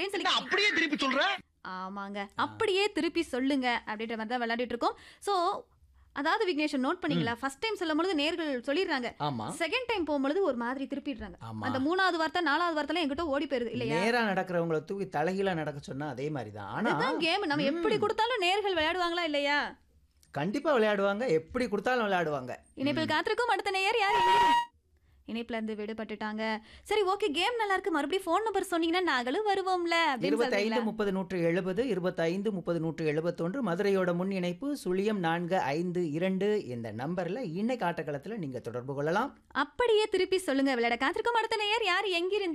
அப்படின்னு சொல்லி என்ன அப்படியே திருப்பி சொல்ற ஆமாங்க அப்படியே திருப்பி சொல்லுங்க அப்படின்ற மாதிரி தான் விளையாடிட்டு இருக்கோம் சோ அதாவது விக்னேஷன் நோட் பண்ணீங்களா ஃபர்ஸ்ட் டைம் சொல்லும் பொழுது நேர்கள் சொல்லிடுறாங்க ஆமா செகண்ட் டைம் போகும்பொழுது ஒரு மாதிரி திருப்பிடுறாங்க ஆமா அந்த மூணாவது வார்த்தை நாலாவது வார்த்தை என்கிட்ட ஓடி போயிருது இல்லையா நேரா நடக்கிறவங்கள தூக்கி தலைகீழா நடக்க சொன்னா அதே மாதிரி தான் ஆனா அதுதான் கேம் நம்ம எப்படி ம். கொடுத்தாலும் நேர்கள் விளையாடுவாங்களா இல்லையா கண்டிப்பா விளையாடுவாங்க எப்படி கொடுத்தாலும் விளையாடுவாங்க இணைப்பில் காத்திருக்கும் அடுத்த நேயர் யார் எங்க இணைப்புல இருந்து விடுபட்டுட்டாங்க சரி ஓகே கேம் நல்லா இருக்கு மறுபடியும் ஃபோன் நம்பர் சொன்னீங்கன்னா நாங்களும் வருவோம்ல அப்படின்னு இருபத்தைந்து சொல்றீங்களா முப்பது நூற்று எழுபது இருபத்தைந்து முப்பது நூற்று எழுபத்தொன்று மதுரையோட முன் இணைப்பு சுழியம் நான்கு ஐந்து இரண்டு இந்த நம்பர்ல இன்னைக்கு ஆட்டக்களத்துல நீங்க தொடர்பு கொள்ளலாம் அப்படியே திருப்பி சொல்லுங்க விளையாட காத்திருக்கும் அடுத்த நேயர் யார் எங்கிருந்து